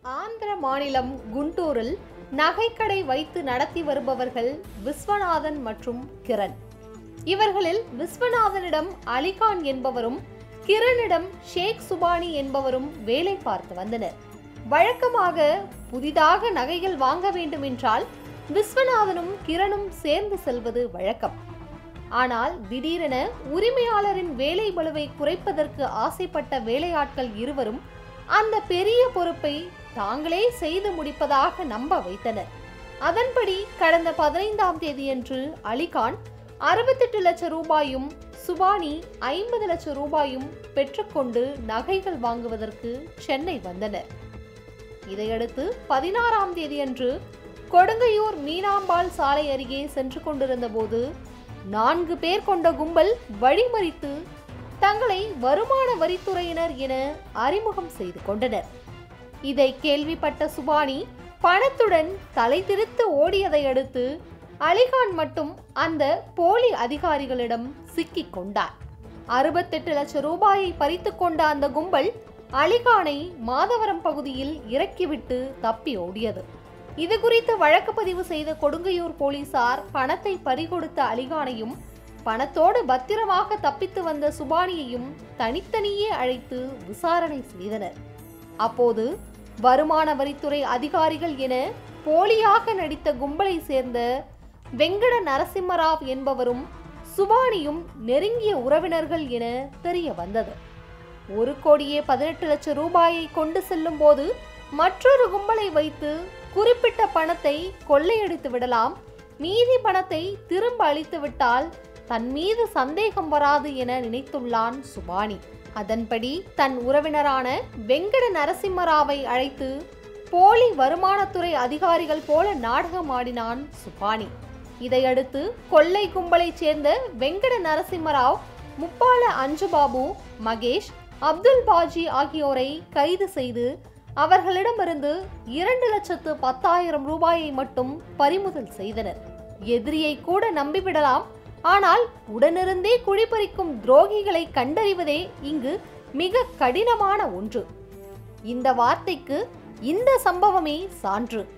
ஆந்திர மாநிலம் குண்டூரில் நகைக்கடை வைத்து நடத்தி வருபவர்கள் விஸ்வநாதன் மற்றும் கிரண் இவர்களில் விஸ்வநாதனிடம் அலிகான் என்பவரும் கிரணிடம் ஷேக் சுபானி என்பவரும் வேலை பார்த்து வந்தனர் வழக்கமாக புதிதாக நகைகள் வாங்க வேண்டும் என்றால் விஸ்வநாதனும் கிரணும் சேர்ந்து செல்வது வழக்கம் ஆனால் திடீரென உரிமையாளரின் வேலை பளுவை குறைப்பதற்கு ஆசைப்பட்ட வேலையாட்கள் இருவரும் அந்த பெரிய பொறுப்பை தாங்களே செய்து முடிப்பதாக நம்ப வைத்தனர் அதன்படி கடந்த பதினைந்தாம் தேதியன்று அலிகான் அறுபத்தெட்டு லட்சம் ரூபாயும் சுபானி ஐம்பது லட்சம் ரூபாயும் பெற்றுக்கொண்டு நகைகள் வாங்குவதற்கு சென்னை வந்தனர் இதையடுத்து பதினாறாம் தேதியன்று கொடுங்கையூர் மீனாம்பாள் சாலை அருகே சென்று கொண்டிருந்த போது நான்கு பேர் கொண்ட கும்பல் வழிமறித்து தங்களை வருமான வரித்துறையினர் என அறிமுகம் செய்து கொண்டனர் இதை கேள்விப்பட்ட சுபானி பணத்துடன் தலை திருத்து ஓடியதை அடுத்து அலிகான் மட்டும் அந்த போலி அதிகாரிகளிடம் சிக்கிக் கொண்டார் அறுபத்தெட்டு லட்சம் ரூபாயை பறித்து கொண்ட அந்த கும்பல் அலிகானை மாதவரம் பகுதியில் இறக்கிவிட்டு தப்பி ஓடியது இது குறித்து வழக்கு பதிவு செய்த கொடுங்கையூர் போலீசார் பணத்தை பறிகொடுத்த அலிகானையும் பணத்தோடு பத்திரமாக தப்பித்து வந்த சுபானியையும் தனித்தனியே அழைத்து விசாரணை செய்தனர் அப்போது வருமான வரித்துறை அதிகாரிகள் என போலியாக நடித்த கும்பலை சேர்ந்த வெங்கட நரசிம்மராவ் என்பவரும் சுபானியும் நெருங்கிய உறவினர்கள் என தெரிய வந்தது ஒரு கோடியே பதினெட்டு லட்சம் ரூபாயை கொண்டு செல்லும் போது மற்றொரு கும்பலை வைத்து குறிப்பிட்ட பணத்தை கொள்ளையடித்து விடலாம் மீதி பணத்தை திரும்ப அளித்து விட்டால் தன் மீது சந்தேகம் வராது என நினைத்துள்ளான் சுபானி அதன்படி தன் உறவினரான வெங்கட நரசிம்மராவை அழைத்து போலி வருமானத்துறை அதிகாரிகள் போல நாடகமாடினான் சுபானி இதையடுத்து கொள்ளை கும்பலைச் சேர்ந்த வெங்கட நரசிம்மராவ் முப்பால அஞ்சுபாபு மகேஷ் அப்துல் பாஜி ஆகியோரை கைது செய்து அவர்களிடமிருந்து இரண்டு லட்சத்து பத்தாயிரம் ரூபாயை மட்டும் பறிமுதல் செய்தனர் எதிரியை கூட நம்பிவிடலாம் ஆனால் உடனிருந்தே குழிபறிக்கும் துரோகிகளை கண்டறிவதே இங்கு மிக கடினமான ஒன்று இந்த வார்த்தைக்கு இந்த சம்பவமே சான்று